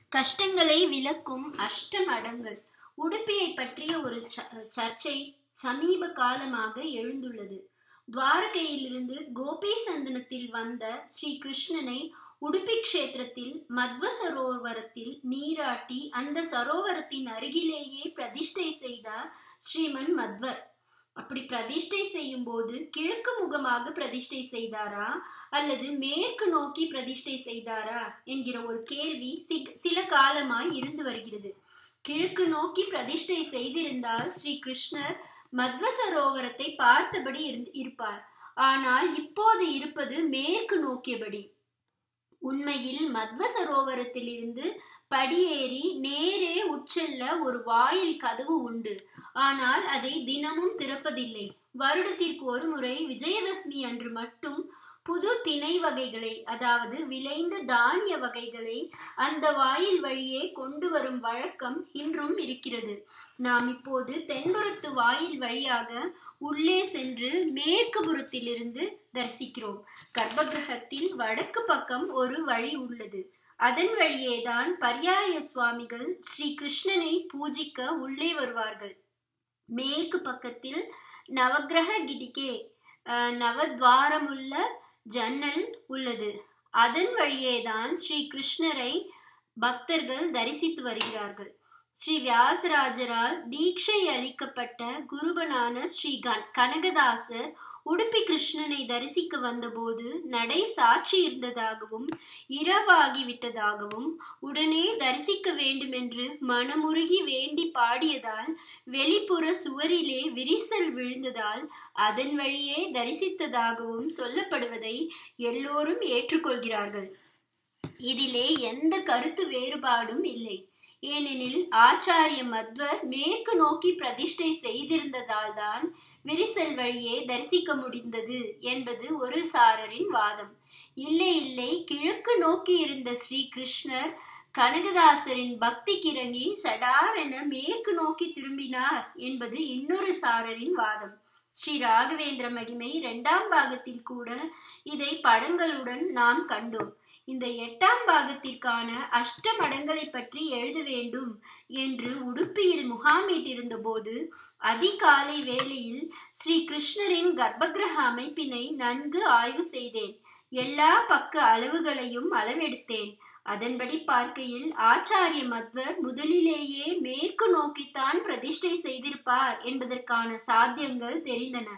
கஷ்டங்களை விலக்கும் அஷ்டமடங்கள் உடுப்பியை பற்றிய ஒரு ச- சர்ச்சை சமீப காலமாக எழுந்துள்ளது துவாரகையிலிருந்து கோபி சந்தனத்தில் வந்த ஸ்ரீ கிருஷ்ணனை உடுப்பி க்ஷேத்திரத்தில் மத்வ சரோவரத்தில் நீராட்டி அந்த சரோவரத்தின் அருகிலேயே பிரதிஷ்டை செய்தார் ஸ்ரீமன் மத்வர் அப்படி பிரதிஷ்டை செய்யும் போது கிழக்கு முகமாக பிரதிஷ்டை செய்தாரா அல்லது மேற்கு நோக்கி பிரதிஷ்டை செய்தாரா என்கிற ஒரு கேள்வி சி- சில காலமாய் இருந்து வருகிறது கிழக்கு நோக்கி பிரதிஷ்டை செய்திருந்தால் ஸ்ரீ கிருஷ்ணர் மத்வ சரோவரத்தை பார்த்தபடி இருந்து இருப்பார் ஆனால் இப்போது இருப்பது மேற்கு நோக்கியபடி உண்மையில் மத்வ சரோவரத்திலிருந்து படியேறி நேரே உட்செல்ல ஒரு வாயில் கதவு உண்டு ஆனால் அதை தினமும் திறப்பதில்லை வருடத்திற்கு ஒரு முறை விஜயதசமி அன்று மட்டும் புது திணை வகைகளை அதாவது விளைந்த தானிய வகைகளை அந்த வாயில் வழியே கொண்டு வரும் வழக்கம் இன்றும் இருக்கிறது நாம் இப்போது தென்புறத்து வாயில் வழியாக உள்ளே சென்று மேற்கு புறத்திலிருந்து தரிசிக்கிறோம் கர்ப்பகிரகத்தில் வடக்கு பக்கம் ஒரு வழி உள்ளது அதன் வழியேதான் பர்யாய சுவாமிகள் ஸ்ரீ கிருஷ்ணனை பூஜிக்க உள்ளே வருவார்கள் மேற்கு பக்கத்தில் நவக்கிரக கிடிகே அஹ், நவத்வாரமுள்ள ஜன்னல் உள்ளது அதன் வழியேதான் ஸ்ரீ கிருஷ்ணரை பக்தர்கள் தரிசித்து வருகிறார்கள் ஸ்ரீ வியாசராஜரால் தீட்சை அளிக்கப்பட்ட குருபனான ஸ்ரீ கண் கனகதாசர் உடுப்பி கிருஷ்ணனை தரிசிக்க வந்தபோது நடை சாட்சி இருந்ததாகவும் இரவாகிவிட்டதாகவும் உடனே தரிசிக்க வேண்டுமென்று மனமுருகி வேண்டி பாடியதால் வெளிப்புற சுவரிலே விரிசல் விழுந்ததால் அதன் வழியே தரிசித்ததாகவும் சொல்லப்படுவதை எல்லோரும் ஏற்றுக்கொள்கிறார்கள் இதிலே எந்த கருத்து வேறுபாடும் இல்லை ஏனெனில் ஆச்சாரிய மத்வர் மேற்கு நோக்கி பிரதிஷ்டை செய்திருந்ததால் தான் விரிசல் வழியே தரிசிக்க முடிந்தது என்பது ஒரு சாரரின் வாதம் இல்லை இல்லை கிழக்கு நோக்கி இருந்த ஸ்ரீ கிருஷ்ணர் கனகதாசரின் பக்தி கிறங்கி சடார் என மேற்கு நோக்கி திரும்பினார் என்பது இன்னொரு சாரரின் வாதம் ஸ்ரீ ராகவேந்திர மகிமை இரண்டாம் பாகத்தில் கூட இதை படங்களுடன் நாம் கண்டோம் இந்த எட்டாம் பாகத்திற்கான அஷ்டமடங்களை பற்றி எழுத வேண்டும் என்று உடுப்பியில் முகாமிட்டிருந்த போது அதிகாலை வேளையில் ஸ்ரீ கிருஷ்ணரின் கர்ப்பகிரக அமைப்பினை நன்கு ஆய்வு செய்தேன் எல்லா பக்க அளவுகளையும் அளவெடுத்தேன் அதன்படி பார்க்கையில் ஆச்சாரிய மத்வர் முதலிலேயே மேற்கு நோக்கித்தான் பிரதிஷ்டை செய்திருப்பார் என்பதற்கான சாத்தியங்கள் தெரிந்தன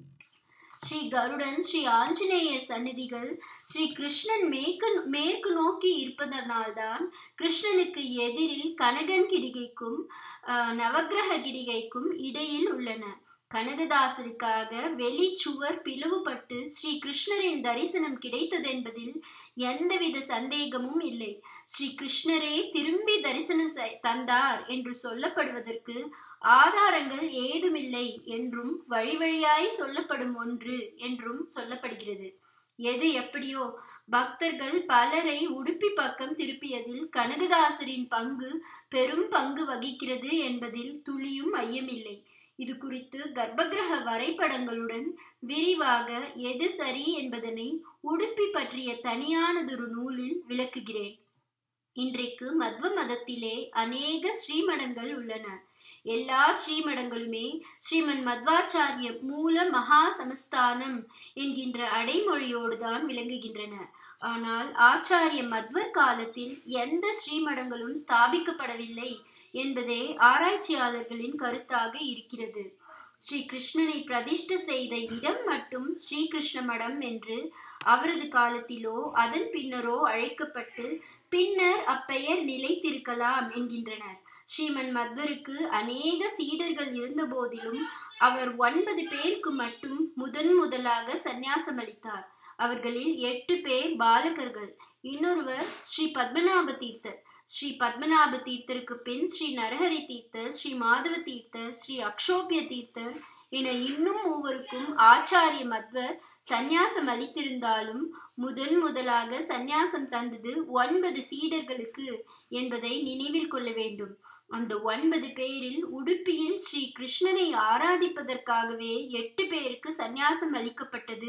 ஸ்ரீ கருடன் ஸ்ரீ ஆஞ்சநேயர் சந்நிதிகள் ஸ்ரீ கிருஷ்ணன் மேற்கு மேற்கு நோக்கி இருப்பதனால்தான் கிருஷ்ணனுக்கு எதிரில் கனகன் கிடிகைக்கும் ஆஹ், நவக்கிரக கிடிகைக்கும் இடையில் உள்ளன கனகதாசருக்காக வெளிச்சுவர் பிளவுபட்டு ஸ்ரீ கிருஷ்ணரின் தரிசனம் கிடைத்ததென்பதில் எந்தவித சந்தேகமும் இல்லை ஸ்ரீ கிருஷ்ணரே திரும்பி தரிசனம் செய்- தந்தார் என்று சொல்லப்படுவதற்கு ஆதாரங்கள் ஏதுமில்லை என்றும் வழி வழியாய் சொல்லப்படும் ஒன்று என்றும் சொல்லப்படுகிறது எது எப்படியோ பக்தர்கள் பலரை உடுப்பி பக்கம் திருப்பியதில் கனகதாசரின் பங்கு பெரும் பங்கு வகிக்கிறது என்பதில் துளியும் ஐயமில்லை இது குறித்து கர்ப்பகிரக வரைபடங்களுடன் விரிவாக எது சரி என்பதனை உடுப்பி பற்றிய தனியானதொரு நூலில் விளக்குகிறேன் இன்றைக்கு மத்வ மதத்திலே அநேக ஸ்ரீமடங்கள் உள்ளன எல்லா ஸ்ரீமடங்களுமே ஸ்ரீமன் மத்வாச்சாரிய மூல மகா சமஸ்தானம் என்கின்ற அடைமொழியோடு தான் விளங்குகின்றன ஆனால் ஆச்சாரிய மத்வர் காலத்தில் எந்த ஸ்ரீமடங்களும் ஸ்தாபிக்கப்படவில்லை என்பதே ஆராய்ச்சியாளர்களின் கருத்தாக இருக்கிறது ஸ்ரீ கிருஷ்ணனை பிரதிஷ்ட செய்த இடம் மட்டும் ஸ்ரீகிருஷ்ண மடம் என்று அவரது காலத்திலோ அதன் பின்னரோ அழைக்கப்பட்டு பின்னர் அப்பெயர் நிலைத்திருக்கலாம் என்கின்றனர் ஸ்ரீமன் மத்வருக்கு அநேக சீடர்கள் இருந்த போதிலும் அவர் ஒன்பது பேருக்கு மட்டும் முதன் முதலாக சந்நியாசம் அளித்தார் அவர்களில் எட்டு பேர் பாலகர்கள் இன்னொருவர் ஸ்ரீ பத்மநாப தீர்த்தர் ஸ்ரீ பத்மநாப தீர்த்தருக்கு பின் ஸ்ரீ நரஹரி தீர்த்தர் ஸ்ரீ மாதவ தீர்த்தர் ஸ்ரீ அக்ஷோபிய தீர்த்தர் என இன்னும் மூவருக்கும் ஆச்சாரிய மத்வர் சந்நியாசம் அளித்திருந்தாலும் முதன் முதலாக சந்நியாசம் தந்தது ஒன்பது சீடர்களுக்கு என்பதை நினைவில் கொள்ள வேண்டும் அந்த ஒன்பது பேரில் உடுப்பியில் ஸ்ரீ கிருஷ்ணனை ஆராதிப்பதற்காகவே எட்டு பேருக்கு சந்நியாசம் அளிக்கப்பட்டது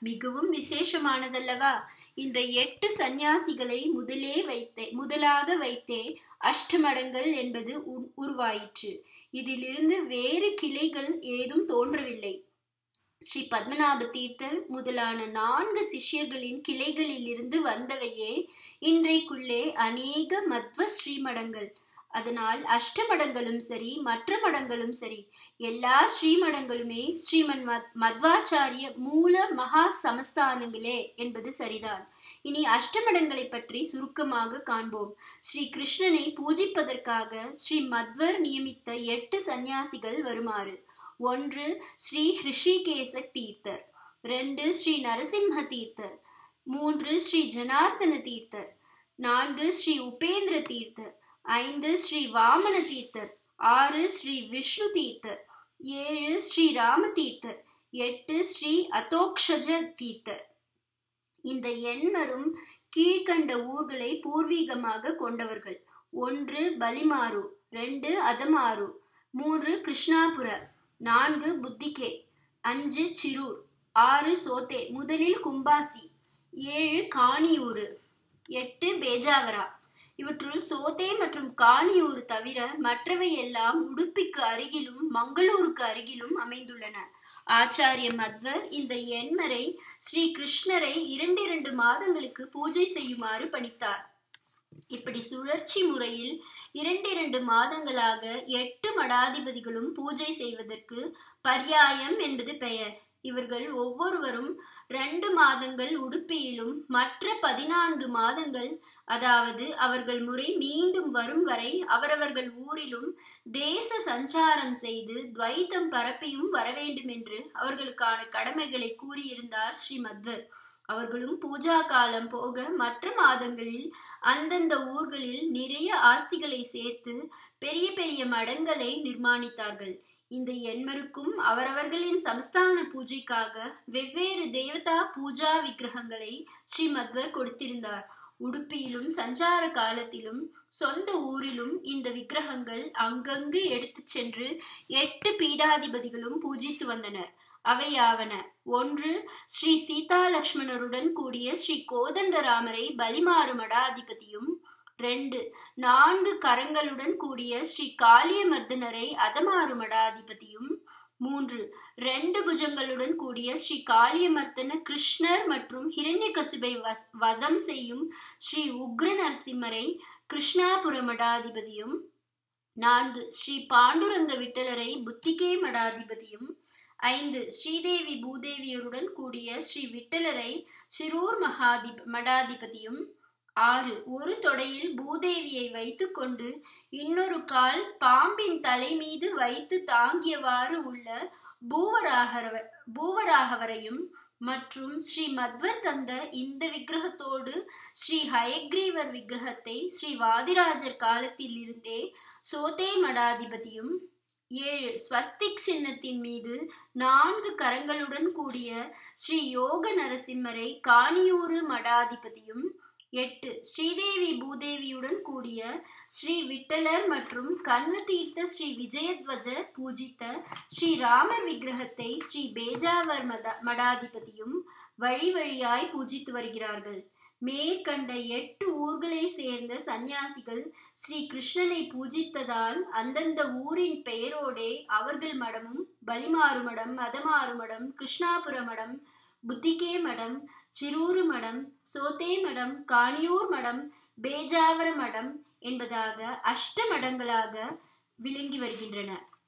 மிகவும் விசேஷமானதல்லவா இந்த எட்டு சந்நியாசிகளை முதலே வைத்தே முதலாக வைத்தே அஷ்டமடங்கள் என்பது உருவாயிற்று இதிலிருந்து வேறு கிளைகள் ஏதும் தோன்றவில்லை ஸ்ரீ பத்மநாப தீர்த்தர் முதலான நான்கு சிஷ்யர்களின் கிளைகளில் இருந்து வந்தவையே இன்றைக்குள்ளே அநேக மத்வ ஸ்ரீமடங்கள் அதனால் அஷ்டமடங்களும் சரி மற்ற மடங்களும் சரி எல்லா ஸ்ரீமடங்களுமே ஸ்ரீமன் மத்வாச்சாரிய மூல மகா சமஸ்தானங்களே என்பது சரிதான் இனி அஷ்டமடங்களை பற்றி சுருக்கமாக காண்போம் ஸ்ரீ கிருஷ்ணனை பூஜிப்பதற்காக ஸ்ரீ மத்வர் நியமித்த எட்டு சந்நியாசிகள் வருமாறு ஒன்று ஸ்ரீ ஹிருஷிகேச தீர்த்தர் ரெண்டு ஸ்ரீ நரசிம்ம தீர்த்தர் மூன்று ஸ்ரீ ஜனார்த்தன தீர்த்தர் நான்கு ஸ்ரீ உபேந்திர தீர்த்தர் ஐந்து ஸ்ரீ வாமன தீர்த்தர் ஆறு ஸ்ரீ விஷ்ணு தீர்த்தர் ஏழு ஸ்ரீ ராம தீர்த்தர் எட்டு ஸ்ரீ அதோக்ஷஜ தீர்த்தர் இந்த எண்மரும் கீழ்கண்ட ஊர்களை பூர்வீகமாக கொண்டவர்கள் ஒன்று பலிமாறு ரெண்டு அதமாறு மூன்று கிருஷ்ணாபுர நான்கு புத்திகே அஞ்சு சிரூர் ஆறு சோத்தே முதலில் கும்பாசி ஏழு காணியூரு எட்டு பேஜாவரா இவற்றுள் சோதே மற்றும் காணியூர் தவிர மற்றவை எல்லாம் உடுப்பிக்கு அருகிலும் மங்களூருக்கு அருகிலும் அமைந்துள்ளன ஆச்சாரிய மத்வர் இந்த எண்மரை ஸ்ரீ கிருஷ்ணரை இரண்டு இரண்டு மாதங்களுக்கு பூஜை செய்யுமாறு பணித்தார் இப்படி சுழற்சி முறையில் இரண்டு இரண்டு மாதங்களாக எட்டு மடாதிபதிகளும் பூஜை செய்வதற்கு பர்யாயம் என்பது பெயர் இவர்கள் ஒவ்வொருவரும் ரெண்டு மாதங்கள் உடுப்பியிலும் மற்ற பதினான்கு மாதங்கள் அதாவது அவர்கள் முறை மீண்டும் வரும் வரை அவரவர்கள் ஊரிலும் தேச சஞ்சாரம் செய்து துவைத்தம் பரப்பியும் வர வேண்டும் என்று அவர்களுக்கான கடமைகளை கூறியிருந்தார் ஸ்ரீமத்வர் அவர்களும் பூஜா காலம் போக மற்ற மாதங்களில் அந்தந்த ஊர்களில் நிறைய ஆஸ்திகளை சேர்த்து பெரிய பெரிய மடங்களை நிர்மாணித்தார்கள் இந்த எண்மருக்கும் அவரவர்களின் சமஸ்தான பூஜைக்காக வெவ்வேறு தேவதா பூஜா விக்கிரகங்களை ஸ்ரீமத்வர் கொடுத்திருந்தார் உடுப்பியிலும் சஞ்சார காலத்திலும் சொந்த ஊரிலும் இந்த விக்கிரகங்கள் அங்கங்கு எடுத்து சென்று எட்டு பீடாதிபதிகளும் பூஜித்து வந்தனர் அவையாவன ஒன்று ஸ்ரீ சீதா லக்ஷ்மணருடன் கூடிய ஸ்ரீ கோதண்டராமரை பலிமாறு மடாதிபதியும் ரெண்டு நான்கு கரங்களுடன் கூடிய ஸ்ரீ காளியமர்தனரை அதமாறு மடாதிபதியும் மூன்று ரெண்டு புஜங்களுடன் கூடிய ஸ்ரீ காளியமர்த்தன கிருஷ்ணர் மற்றும் ஹிரண்யகசிபை வதம் செய்யும் ஸ்ரீ உக்ர நரசிம்மரை கிருஷ்ணாபுர மடாதிபதியும் நான்கு ஸ்ரீ பாண்டுரங்க விட்டலரை புத்திகே மடாதிபதியும் ஐந்து ஸ்ரீதேவி பூதேவியருடன் கூடிய ஸ்ரீ விட்டலரை சிரூர் மகாதி மடாதிபதியும் ஆறு ஒரு தொடையில் பூதேவியை வைத்துக்கொண்டு இன்னொரு கால் பாம்பின் தலை மீது வைத்து தாங்கியவாறு உள்ள பூவராகர பூவராகவரையும் மற்றும் ஸ்ரீ மத்வர் தந்த இந்த விக்கிரகத்தோடு ஸ்ரீ ஹயக்ரீவர் விக்கிரகத்தை ஸ்ரீ வாதிராஜர் காலத்தில் இருந்தே சோதே மடாதிபதியும் ஏழு ஸ்வஸ்திக் சின்னத்தின் மீது நான்கு கரங்களுடன் கூடிய ஸ்ரீ யோக நரசிம்மரை காணியூரு மடாதிபதியும் எட்டு ஸ்ரீதேவி பூதேவியுடன் கூடிய ஸ்ரீ விட்டலர் மற்றும் கன்வதீர்த்த ஸ்ரீ விஜயத்வஜ பூஜித்த ஸ்ரீ ராமர் விக்கிரகத்தை ஸ்ரீ பேஜாவர் மட மடாதிபதியும் வழி வழியாய் பூஜித்து வருகிறார்கள் மேற்கண்ட எட்டு ஊர்களை சேர்ந்த சந்நியாசிகள் ஸ்ரீ கிருஷ்ணனை பூஜித்ததால் அந்தந்த ஊரின் பெயரோடே அவர்கள் மடமும் பலிமாறு மடம் மதமாறு மடம் கிருஷ்ணாபுர மடம் புத்திகே மடம் சிரூரு மடம் சோத்தே மடம் காணியூர் மடம் பேஜாவர மடம் என்பதாக அஷ்ட மடங்களாக விளங்கி வருகின்றன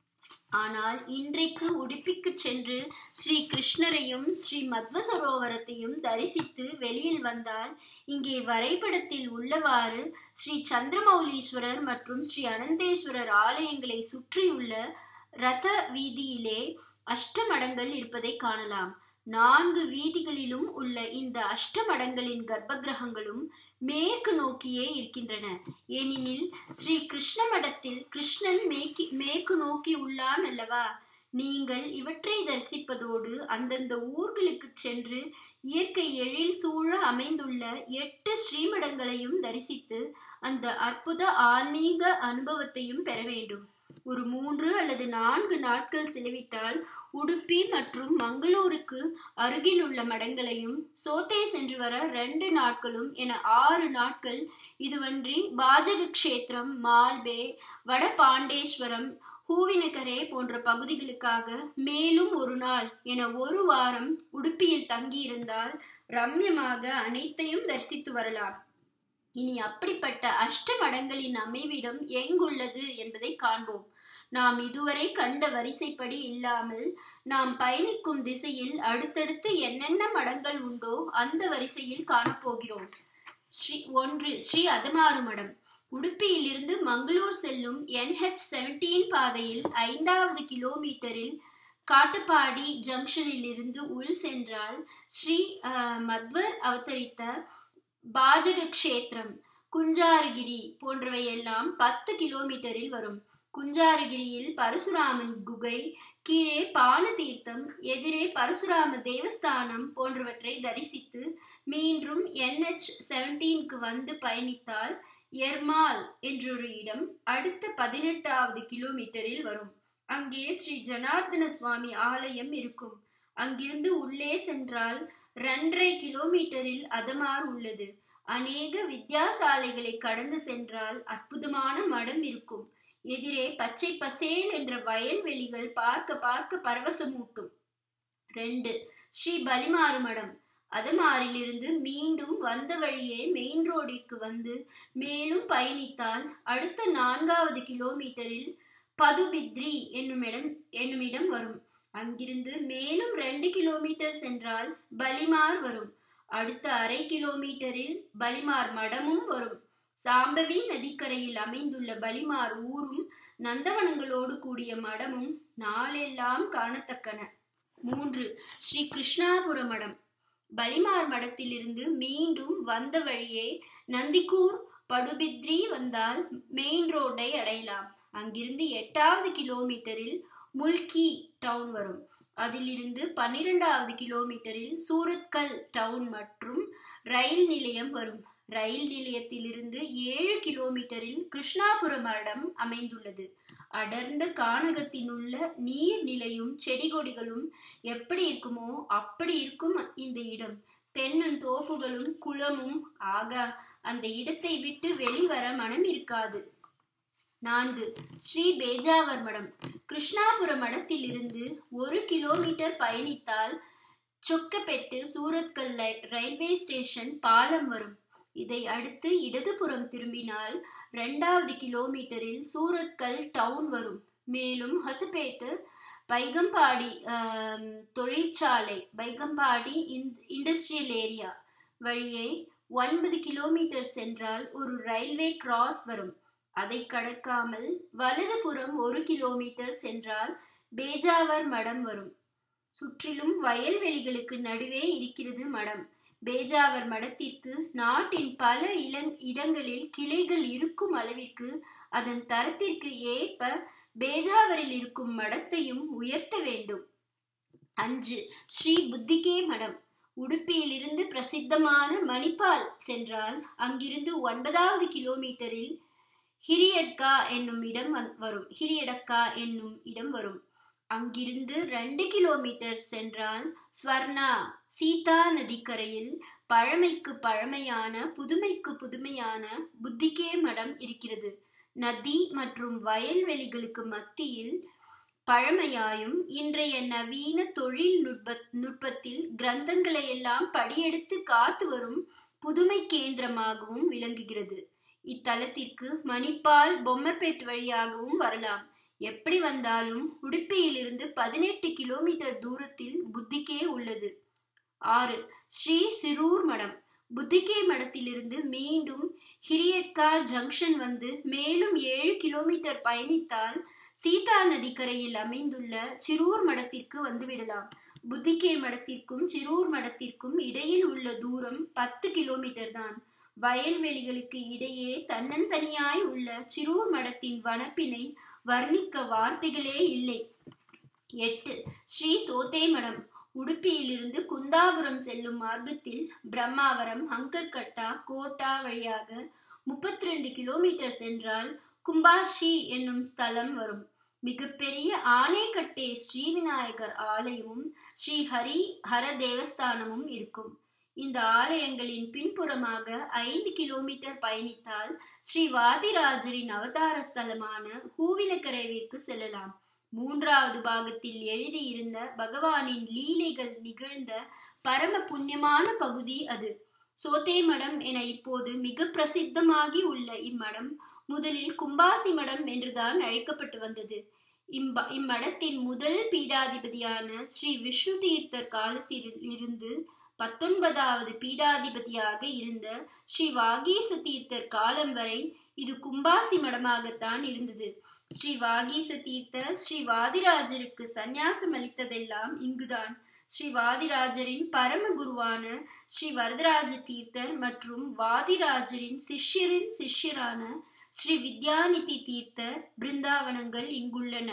ஆனால் இன்றைக்கு உடுப்பிக்கு சென்று ஸ்ரீ கிருஷ்ணரையும் ஸ்ரீ மத்வ சரோவரத்தையும் தரிசித்து வெளியில் வந்தால் இங்கே வரைபடத்தில் உள்ளவாறு ஸ்ரீ சந்திரமௌலீஸ்வரர் மற்றும் ஸ்ரீ அனந்தேஸ்வரர் ஆலயங்களை சுற்றியுள்ள ரத வீதியிலே அஷ்டமடங்கள் இருப்பதை காணலாம் நான்கு வீதிகளிலும் உள்ள இந்த அஷ்டமடங்களின் கர்ப்பகிரகங்களும் மேற்கு நோக்கியே இருக்கின்றன ஏனெனில் ஸ்ரீ கிருஷ்ண மடத்தில் கிருஷ்ணன் மேக்கி மேற்கு நோக்கி உள்ளான் அல்லவா நீங்கள் இவற்றை தரிசிப்பதோடு அந்தந்த ஊர்களுக்கு சென்று இயற்கை எழில் சூழ அமைந்துள்ள எட்டு ஸ்ரீமடங்களையும் தரிசித்து அந்த அற்புத ஆன்மீக அனுபவத்தையும் பெற வேண்டும் ஒரு மூன்று அல்லது நான்கு நாட்கள் செலவிட்டால் உடுப்பி மற்றும் மங்களூருக்கு அருகில் உள்ள மடங்களையும் சோத்தை சென்று வர ரெண்டு நாட்களும் என ஆறு நாட்கள் இதுவன்றி பாஜக கஷேத்திரம் மால்பே வட பாண்டேஸ்வரம் ஹூவினகரே போன்ற பகுதிகளுக்காக மேலும் ஒரு நாள் என ஒரு வாரம் உடுப்பியில் தங்கியிருந்தால் ரம்யமாக அனைத்தையும் தரிசித்து வரலாம் இனி அப்படிப்பட்ட அஷ்ட மடங்களின் அமைவிடம் எங்குள்ளது என்பதை காண்போம் நாம் இதுவரை கண்ட வரிசைப்படி இல்லாமல் நாம் பயணிக்கும் திசையில் அடுத்தடுத்து என்னென்ன மடங்கள் உண்டோ அந்த வரிசையில் காணப்போகிறோம் ஸ்ரீ ஒன்று ஸ்ரீ அதமாறு மடம் உடுப்பியிலிருந்து மங்களூர் செல்லும் என்ஹெச் செவன்டீன் பாதையில் ஐந்தாவது கிலோமீட்டரில் காட்டுப்பாடி ஜங்ஷனில் இருந்து உள் சென்றால் ஸ்ரீ மத்வர் அவதரித்த பாஜக கஷேத்திரம் குஞ்சாரகிரி போன்றவை எல்லாம் பத்து கிலோமீட்டரில் வரும் குஞ்சாரகிரியில் பரசுராமன் குகை கீழே பால தீர்த்தம் எதிரே பரசுராம தேவஸ்தானம் போன்றவற்றை தரிசித்து மீண்டும் என்ஹெச் செவன்டீனுக்கு வந்து பயணித்தால் எர்மால் என்றொரு இடம் அடுத்த பதினெட்டாவது கிலோமீட்டரில் வரும் அங்கே ஸ்ரீ ஜனார்தன சுவாமி ஆலயம் இருக்கும் அங்கிருந்து உள்ளே சென்றால் ரெண்டரை கிலோமீட்டரில் அதமார் உள்ளது அநேக வித்யாசாலைகளை கடந்து சென்றால் அற்புதமான மடம் இருக்கும் எதிரே பச்சை பசேல் என்ற வயல்வெளிகள் பார்க்க பார்க்க பரவசமூட்டும் ரெண்டு ஸ்ரீ பலிமாறு மடம் அதமாரிலிருந்து மீண்டும் வந்த வழியே மெயின் ரோடிற்கு வந்து மேலும் பயணித்தால் அடுத்த நான்காவது கிலோமீட்டரில் பதுபித்ரி என்னும் இடம் என்னும் இடம் வரும் அங்கிருந்து மேலும் ரெண்டு கிலோமீட்டர் சென்றால் பலிமார் வரும் அடுத்த அரை கிலோமீட்டரில் பலிமார் மடமும் வரும் சாம்பவி நதிக்கரையில் அமைந்துள்ள பலிமார் ஊரும் நந்தவனங்களோடு கூடிய மடமும் நாளெல்லாம் காணத்தக்கன மூன்று ஸ்ரீ கிருஷ்ணாபுர மடம் பலிமார் மடத்திலிருந்து மீண்டும் வந்த வழியே நந்திக்கூர் படுபித்ரி வந்தால் மெயின் ரோட்டை அடையலாம் அங்கிருந்து எட்டாவது கிலோமீட்டரில் முல்கி டவுன் வரும் அதிலிருந்து பன்னிரெண்டாவது கிலோமீட்டரில் சூரத்கல் டவுன் மற்றும் ரயில் நிலையம் வரும் ரயில் நிலையத்திலிருந்து ஏழு கிலோமீட்டரில் கிருஷ்ணாபுர மடம் அமைந்துள்ளது அடர்ந்த கானகத்தினுள்ள நீர் நிலையும் செடி கொடிகளும் எப்படி இருக்குமோ அப்படி இருக்கும் இந்த இடம் தென்னந்தோப்புகளும் குளமும் ஆகா அந்த இடத்தை விட்டு வெளிவர மனம் இருக்காது நான்கு ஸ்ரீ பேஜாவர் மடம் கிருஷ்ணாபுர மடத்திலிருந்து ஒரு கிலோமீட்டர் பயணித்தால் சொக்கப்பெட்டு சூரத்கல் ரயில்வே ஸ்டேஷன் பாலம் வரும் இதை அடுத்து இடதுபுறம் திரும்பினால் ரெண்டாவது கிலோமீட்டரில் சூரத்கல் டவுன் வரும் மேலும் ஹொசபேட்டு பைகம்பாடி தொழிற்சாலை பைகம்பாடி இண்டஸ்ட்ரியல் ஏரியா வழியே ஒன்பது கிலோமீட்டர் சென்றால் ஒரு ரயில்வே கிராஸ் வரும் அதை கடக்காமல் வலதுபுறம் ஒரு கிலோமீட்டர் சென்றால் பேஜாவர் மடம் வரும் சுற்றிலும் வயல்வெளிகளுக்கு நடுவே இருக்கிறது மடம் பேஜாவர் மடத்திற்கு நாட்டின் பல இளங் இடங்களில் கிளைகள் இருக்கும் அளவிற்கு அதன் தரத்திற்கு ஏற்ப பேஜாவரில் இருக்கும் மடத்தையும் உயர்த்த வேண்டும் அஞ்சு ஸ்ரீ புத்திகே மடம் உடுப்பியிலிருந்து பிரசித்தமான மணிப்பால் சென்றால் அங்கிருந்து ஒன்பதாவது கிலோமீட்டரில் ஹிரியட்கா என்னும் இடம் வரும் ஹிரியடக்கா என்னும் இடம் வரும் அங்கிருந்து ரெண்டு கிலோமீட்டர் சென்றால் ஸ்வர்ணா சீதா நதிக்கரையில் பழமைக்கு பழமையான புதுமைக்கு புதுமையான புத்திகே மடம் இருக்கிறது நதி மற்றும் வயல்வெளிகளுக்கு மத்தியில் பழமையாயும் இன்றைய நவீன தொழில் நுட்ப நுட்பத்தில் கிரந்தங்களை எல்லாம் படியெடுத்து காத்து வரும் புதுமை கேந்திரமாகவும் விளங்குகிறது இத்தலத்திற்கு மணிப்பால் பொம்மப்பேட் வழியாகவும் வரலாம் எப்படி வந்தாலும் உடுப்பியிலிருந்து பதினெட்டு கிலோமீட்டர் தூரத்தில் புத்திகே உள்ளது ஆறு ஸ்ரீ சிரூர் மடம் புத்திகே மடத்திலிருந்து மீண்டும் ஹிரியட்கா ஜங்ஷன் வந்து மேலும் ஏழு கிலோமீட்டர் பயணித்தால் சீதா நதிக்கரையில் அமைந்துள்ள சிரூர் மடத்திற்கு வந்துவிடலாம் புத்திகே மடத்திற்கும் சிரூர் மடத்திற்கும் இடையில் உள்ள தூரம் பத்து கிலோமீட்டர் தான் வயல்வெளிகளுக்கு இடையே தன்னந்தனியாய் உள்ள சிரூர் மடத்தின் வனப்பினை வர்ணிக்க வார்த்தைகளே இல்லை எட்டு ஸ்ரீ சோதே மடம் உடுப்பியிலிருந்து குந்தாபுரம் செல்லும் மார்க்கத்தில் பிரம்மாவரம் ஹங்கர்கட்டா கோட்டா வழியாக முப்பத்தி ரெண்டு கிலோமீட்டர் சென்றால் கும்பாஷி என்னும் ஸ்தலம் வரும் மிகப்பெரிய ஆனைக்கட்டே ஸ்ரீவிநாயகர் ஆலயமும் ஸ்ரீ ஹரி ஹர தேவஸ்தானமும் இருக்கும் இந்த ஆலயங்களின் பின்புறமாக ஐந்து கிலோமீட்டர் பயணித்தால் ஸ்ரீ வாதிராஜரின் அவதார ஸ்தலமான ஹூவினக்கரைவிற்கு செல்லலாம் மூன்றாவது பாகத்தில் எழுதியிருந்த பகவானின் லீலைகள் நிகழ்ந்த பரம புண்ணியமான பகுதி அது சோதே மடம் என இப்போது மிக பிரசித்தமாகி உள்ள இம்மடம் முதலில் கும்பாசி மடம் என்றுதான் அழைக்கப்பட்டு வந்தது இம்ப இம்மடத்தின் முதல் பீடாதிபதியான ஸ்ரீ விஷ்ணு தீர்த்தர் காலத்தில் இருந்து பத்தொன்பதாவது பீடாதிபதியாக இருந்த ஸ்ரீ வாகீச தீர்த்தர் காலம் வரை இது கும்பாசி மடமாகத்தான் இருந்தது ஸ்ரீ வாகீச தீர்த்தர் ஸ்ரீ வாதிராஜருக்கு சந்நியாசம் அளித்ததெல்லாம் இங்குதான் ஸ்ரீ வாதிராஜரின் பரம குருவான ஸ்ரீ வரதராஜ தீர்த்தர் மற்றும் வாதிராஜரின் சிஷ்யரின் சிஷ்யரான ஸ்ரீ வித்யாநிதி தீர்த்தர் பிருந்தாவனங்கள் இங்குள்ளன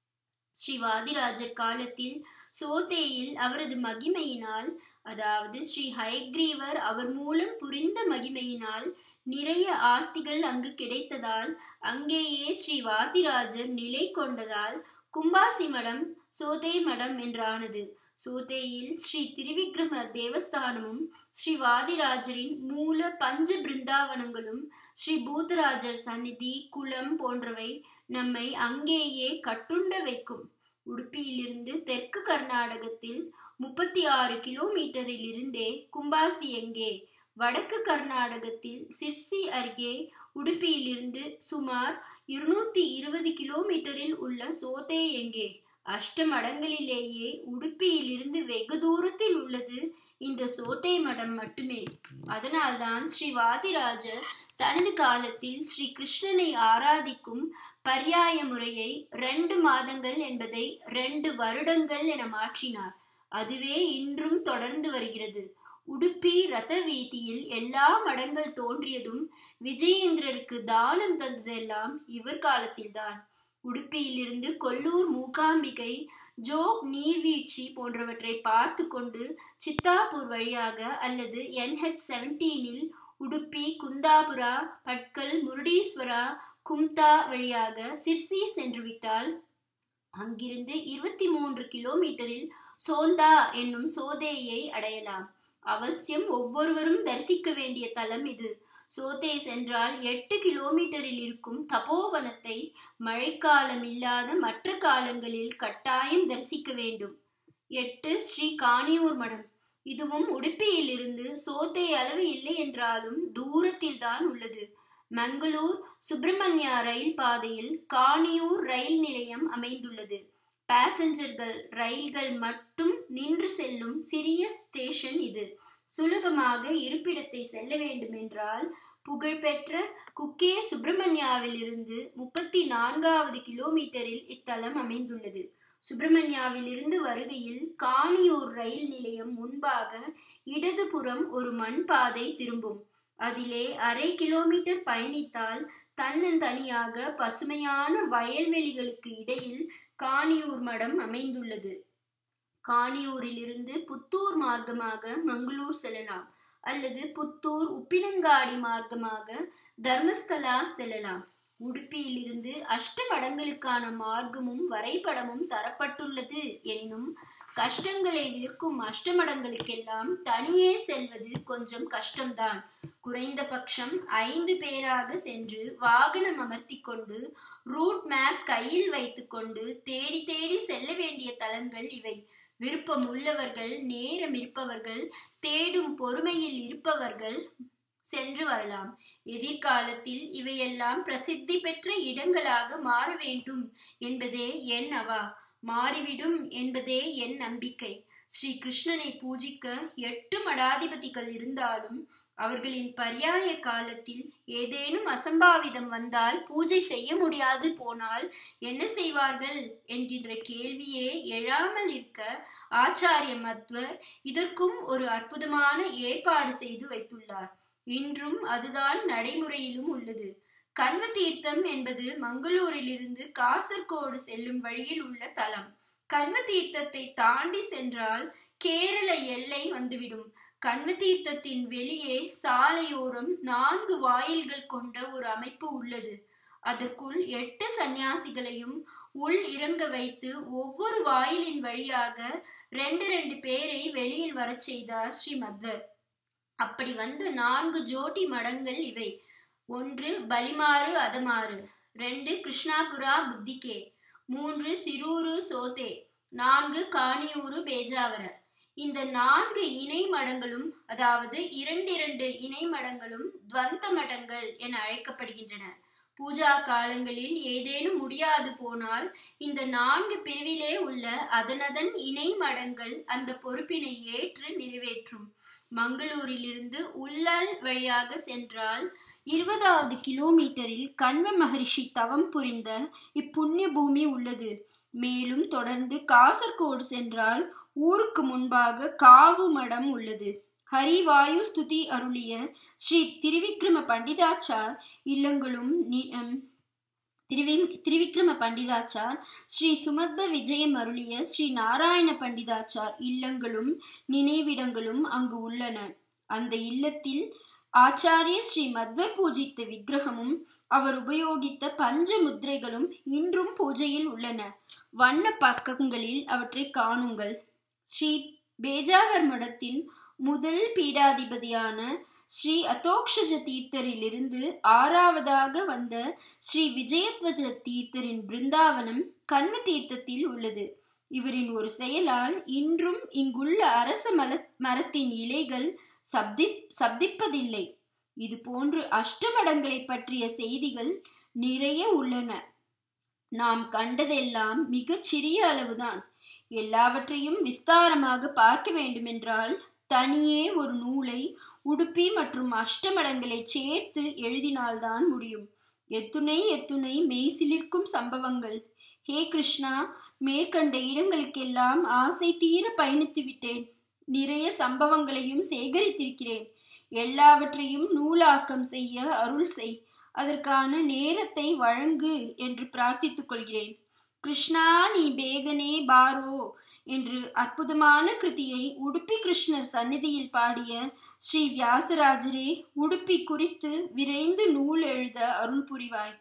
ஸ்ரீ வாதிராஜர் காலத்தில் சோதேயில் அவரது மகிமையினால் அதாவது ஸ்ரீ ஹயக்ரீவர் அவர் மூலம் புரிந்த மகிமையினால் நிறைய ஆஸ்திகள் அங்கு கிடைத்ததால் அங்கேயே ஸ்ரீ வாதிராஜர் நிலை கொண்டதால் கும்பாசி மடம் சோதே மடம் என்றானது சோதேயில் ஸ்ரீ திருவிக்ரம தேவஸ்தானமும் ஸ்ரீ வாதிராஜரின் மூல பஞ்ச பிருந்தாவனங்களும் ஸ்ரீ பூதராஜர் சந்நிதி குளம் போன்றவை நம்மை அங்கேயே கட்டுண்ட வைக்கும் உடுப்பியிலிருந்து தெற்கு கர்நாடகத்தில் முப்பத்தி ஆறு கிலோமீட்டரில் இருந்தே கும்பாசி எங்கே வடக்கு கர்நாடகத்தில் சிர்சி அருகே உடுப்பியிலிருந்து சுமார் இருநூத்தி இருபது கிலோமீட்டரில் உள்ள சோதே எங்கே அஷ்டமடங்களிலேயே உடுப்பியிலிருந்து வெகு தூரத்தில் உள்ளது இந்த சோதே மடம் மட்டுமே அதனால்தான் ஸ்ரீ வாதிராஜர் தனது காலத்தில் ஸ்ரீ கிருஷ்ணனை ஆராதிக்கும் பர்யாய முறையை ரெண்டு மாதங்கள் என்பதை ரெண்டு வருடங்கள் என மாற்றினார் அதுவே இன்றும் தொடர்ந்து வருகிறது உடுப்பி ரத வீதியில் எல்லா மடங்கள் தோன்றியதும் விஜயேந்திரருக்கு தானம் தந்ததெல்லாம் இவர் காலத்தில்தான் உடுப்பியிலிருந்து கொல்லூர் மூகாம்பிகை ஜோக் நீர்வீழ்ச்சி போன்றவற்றை பார்த்து கொண்டு சித்தாப்பூர் வழியாக அல்லது என்ஹெச் செவன்டீனில் உடுப்பி குந்தாபுரா பட்கல் முருடீஸ்வரா கும்தா வழியாக சிர்சி சென்று விட்டால் அங்கிருந்து இருபத்தி மூன்று கிலோமீட்டரில் சோந்தா என்னும் சோதேயை அடையலாம் அவசியம் ஒவ்வொருவரும் தரிசிக்க வேண்டிய தலம் இது சோதே சென்றால் எட்டு கிலோமீட்டரில் இருக்கும் தபோவனத்தை மழைக்காலம் இல்லாத மற்ற காலங்களில் கட்டாயம் தரிசிக்க வேண்டும் எட்டு ஸ்ரீ காணியூர் மடம் இதுவும் உடுப்பியிலிருந்து சோத்தை அளவு இல்லை என்றாலும் தூரத்தில் தான் உள்ளது மங்களூர் சுப்பிரமணியா ரயில் பாதையில் காணியூர் ரயில் நிலையம் அமைந்துள்ளது பேசஞ்சர்கள் ரயில்கள் மட்டும் நின்று செல்லும் சிறிய ஸ்டேஷன் இது சுலபமாக இருப்பிடத்தை செல்ல வேண்டும் என்றால் புகழ்பெற்ற குக்கே சுப்பிரமணியாவில் இருந்து முப்பத்தி நான்காவது கிலோமீட்டரில் இத்தலம் அமைந்துள்ளது சுப்பிரமணியாவில் இருந்து வருகையில் காணியூர் ரயில் நிலையம் முன்பாக இடதுபுறம் ஒரு மண் பாதை திரும்பும் அதிலே அரை கிலோமீட்டர் பயணித்தால் தன்னந்தனியாக பசுமையான வயல்வெளிகளுக்கு இடையில் காணியூர் மடம் அமைந்துள்ளது காணியூரிலிருந்து புத்தூர் மார்க்கமாக மங்களூர் செல்லலாம் அல்லது புத்தூர் உப்பினங்காடி மார்க்கமாக தர்மஸ்தலா செல்லலாம் உடுப்பியிலிருந்து அஷ்டமடங்களுக்கான மார்க்கமும் வரைபடமும் தரப்பட்டுள்ளது என்னும் கஷ்டங்களை விற்கும் அஷ்டமடங்களுக்கெல்லாம் தனியே செல்வது கொஞ்சம் கஷ்டம்தான் குறைந்தபட்சம் ஐந்து பேராக சென்று வாகனம் அமர்த்தி கொண்டு ரூட் மேப் கையில் வைத்துக்கொண்டு தேடி தேடி செல்ல வேண்டிய தலங்கள் இவை விருப்பம் உள்ளவர்கள் நேரம் இருப்பவர்கள் தேடும் பொறுமையில் இருப்பவர்கள் சென்று வரலாம் எதிர்காலத்தில் இவையெல்லாம் பிரசித்தி பெற்ற இடங்களாக மாற வேண்டும் என்பதே என் அவா மாறிவிடும் என்பதே என் நம்பிக்கை ஸ்ரீ கிருஷ்ணனை பூஜிக்க எட்டு மடாதிபதிகள் இருந்தாலும் அவர்களின் பர்யாய காலத்தில் ஏதேனும் அசம்பாவிதம் வந்தால் பூஜை செய்ய முடியாது போனால் என்ன செய்வார்கள் என்கின்ற கேள்வியே எழாமல் இருக்க ஆச்சாரிய மத்வர் இதற்கும் ஒரு அற்புதமான ஏற்பாடு செய்து வைத்துள்ளார் இன்றும் அதுதான் நடைமுறையிலும் உள்ளது கண்வ தீர்த்தம் என்பது மங்களூரிலிருந்து காசர்கோடு செல்லும் வழியில் உள்ள தலம் கண்வ தீர்த்தத்தை தாண்டி சென்றால் கேரள எல்லை வந்துவிடும் கண்வ தீர்த்தத்தின் வெளியே சாலையோரம் நான்கு வாயில்கள் கொண்ட ஒரு அமைப்பு உள்ளது அதற்குள் எட்டு சந்நியாசிகளையும் உள் இறங்க வைத்து ஒவ்வொரு வாயிலின் வழியாக ரெண்டு ரெண்டு பேரை வெளியில் வரச் செய்தார் ஸ்ரீ மத்வர் அப்படி வந்த நான்கு ஜோடி மடங்கள் இவை ஒன்று பலிமாறு அதமாறு ரெண்டு கிருஷ்ணாபுரா புத்திகே மூன்று சிரூரு சோதே நான்கு காணியூரு பேஜாவர இந்த நான்கு இணை மடங்களும் அதாவது இரண்டிரண்டு இணை மடங்களும் துவந்த மடங்கள் என அழைக்கப்படுகின்றன பூஜா காலங்களில் ஏதேனும் முடியாது போனால் இந்த நான்கு பிரிவிலே உள்ள அதனதன் இணை மடங்கள் அந்த பொறுப்பினை ஏற்று நிறைவேற்றும் மங்களூரிலிருந்து உள்ளல் வழியாக சென்றால் இருபதாவது கிலோமீட்டரில் கண்வ மகரிஷி தவம் புரிந்த இப்புண்ணிய பூமி உள்ளது மேலும் தொடர்ந்து காசர்கோடு சென்றால் ஊருக்கு முன்பாக காவு மடம் உள்ளது ஹரிவாயு ஸ்துதி அருளிய ஸ்ரீ திருவிக்ரம பண்டிதாச்சார் இல்லங்களும் திருவி திருவிக்ரம பண்டிதாச்சார் ஸ்ரீ சுமத்ப விஜயம் அருளிய ஸ்ரீ நாராயண பண்டிதாச்சார் இல்லங்களும் நினைவிடங்களும் அங்கு உள்ளன அந்த இல்லத்தில் ஆச்சாரிய ஸ்ரீ மத்வ பூஜித்த விக்கிரகமும் அவர் உபயோகித்த பஞ்ச முத்திரைகளும் இன்றும் பூஜையில் உள்ளன வண்ண பக்கங்களில் அவற்றை காணுங்கள் ஸ்ரீ பேஜாவர் மடத்தின் முதல் பீடாதிபதியான ஸ்ரீ அத்தோக்ஷஜ தீர்த்தரிலிருந்து ஆறாவதாக வந்த ஸ்ரீ விஜயத்வஜ தீர்த்தரின் பிருந்தாவனம் கண்வ தீர்த்தத்தில் உள்ளது இவரின் ஒரு செயலால் இன்றும் இங்குள்ள அரச மல மரத்தின் இலைகள் சப்தி சப்திப்பதில்லை இது போன்று அஷ்டமடங்களை பற்றிய செய்திகள் நிறைய உள்ளன நாம் கண்டதெல்லாம் மிகச் சிறிய அளவுதான் எல்லாவற்றையும் விஸ்தாரமாக பார்க்க வேண்டுமென்றால் தனியே ஒரு நூலை உடுப்பி மற்றும் அஷ்டமடங்களை சேர்த்து எழுதினால்தான் முடியும் எத்துணை எத்துணை மெய்சிலிர்க்கும் சம்பவங்கள் ஹே கிருஷ்ணா மேற்கண்ட இடங்களுக்கெல்லாம் ஆசை தீர பயணித்து விட்டேன் நிறைய சம்பவங்களையும் சேகரித்திருக்கிறேன் எல்லாவற்றையும் நூலாக்கம் செய்ய அருள் செய் அதற்கான நேரத்தை வழங்கு என்று பிரார்த்தித்துக் கொள்கிறேன் கிருஷ்ணா நீ பேகனே பாரோ என்று அற்புதமான கிருதியை உடுப்பி கிருஷ்ணர் சந்நிதியில் பாடிய ஸ்ரீ வியாசராஜரே உடுப்பி குறித்து விரைந்து நூல் எழுத அருள் புரிவாய்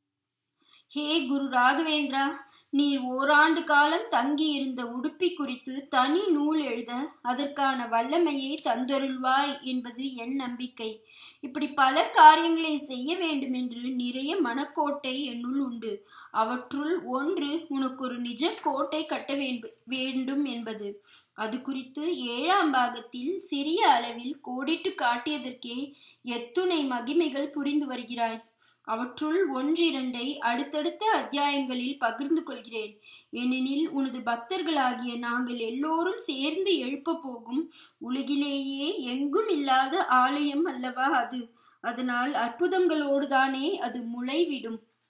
ஹே குரு ராகவேந்திரா நீர் ஓராண்டு காலம் தங்கி இருந்த உடுப்பி குறித்து தனி நூல் எழுத அதற்கான வல்லமையை தந்தருள்வாய் என்பது என் நம்பிக்கை இப்படி பல காரியங்களை செய்ய வேண்டும் என்று நிறைய மனக்கோட்டை என்னுள் உண்டு அவற்றுள் ஒன்று உனக்கு ஒரு நிஜ கோட்டை கட்ட வேண்டும் என்பது அது குறித்து ஏழாம் பாகத்தில் சிறிய அளவில் கோடிட்டு காட்டியதற்கே எத்துணை மகிமைகள் புரிந்து வருகிறாய் அவற்றுள் ஒன்றிரண்டை அடுத்தடுத்த அத்தியாயங்களில் பகிர்ந்து கொள்கிறேன் ஏனெனில் உனது பக்தர்களாகிய நாங்கள் எல்லோரும் சேர்ந்து எழுப்ப போகும் உலகிலேயே எங்கும் இல்லாத ஆலயம் அல்லவா அது அதனால் அற்புதங்களோடுதானே அது முளைவிடும்